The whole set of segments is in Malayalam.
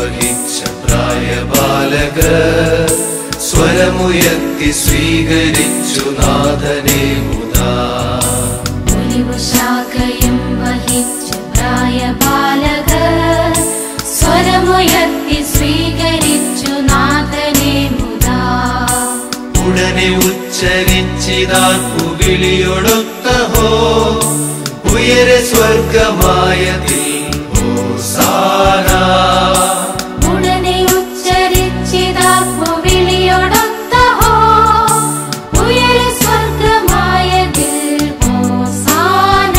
വഹിച്ച പ്രായബാലക സ്വരമുയർത്തി സ്വീകരിച്ചു നാഥനെ മുതാ ഒലിവുശാഖയും വഹിച്ച് പ്രായബാലകർ സ്വരമുയർത്തി സ്വീകരിച്ചു നാഥനെ മുതാ ഉടനെ ഉച്ചരിച്ചിതാർപ്പു വിളിയൊടുത്തഹോ ഉയരെ സ്വർഗമായതിൽ ഹോസാന ഉടനെ ഉച്ചരിച്ചിതാപ്പു വിളിയൊടുത്തഹോ ഉയരെ സ്വർഗമായതിൽ ഹോസാന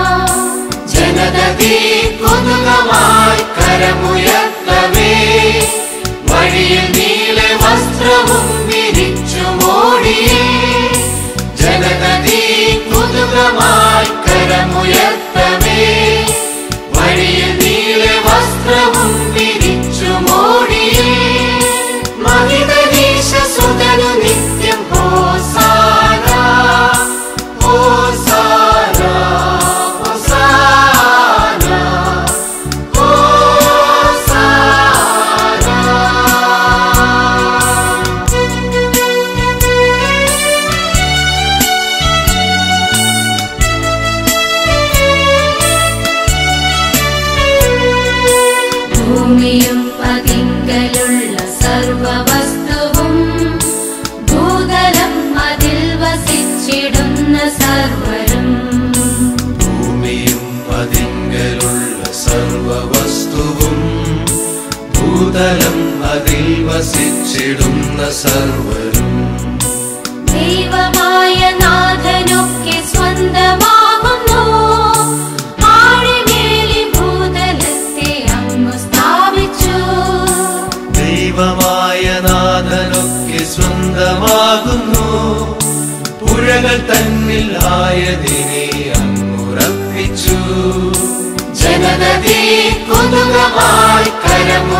ജനതീ കൊതുകമായി കരമുയർത്തവേ വഴിയിൽ നീല വസ്ത്രവും വിരിച്ചു മോടിയേ ജനതീ കൊതുകമായി കരമുയർത്തവേ വഴിയിൽ നീല വസ്ത്രവും വിരിച്ചു മോടിയേ മഹിതനീശ സുതനു നിത്യം ഹോസാന ഹോസാന ഹോസാന ഹോസാന ഭൂമിയും അതിങ്കലുള്ള സർവവസ്തുവും ഭൂതലം അതിൽ വസിച്ചിടുന്ന സർവരും ഭൂമിയും അതിങ്കലുള്ള സർവവസ്തുവും ഭൂതലം അതിൽ വസിച്ചിടുന്ന സർവരും ദൈവമായ നാഥനൊക്കെ സ്വന്തമാകുന്നു ആഴിമേലി ഭൂതലത്തെ അങ്ങ് സ്ഥാപിച്ചു ദൈവമായ നാഥനൊക്കെ സ്വന്തമാകുന്നു പുഴകൾ തന്നിൽ ആയതിനെ അങ്ങുറപ്പിച്ചു ജനതീ കൊതുകമായി കരമു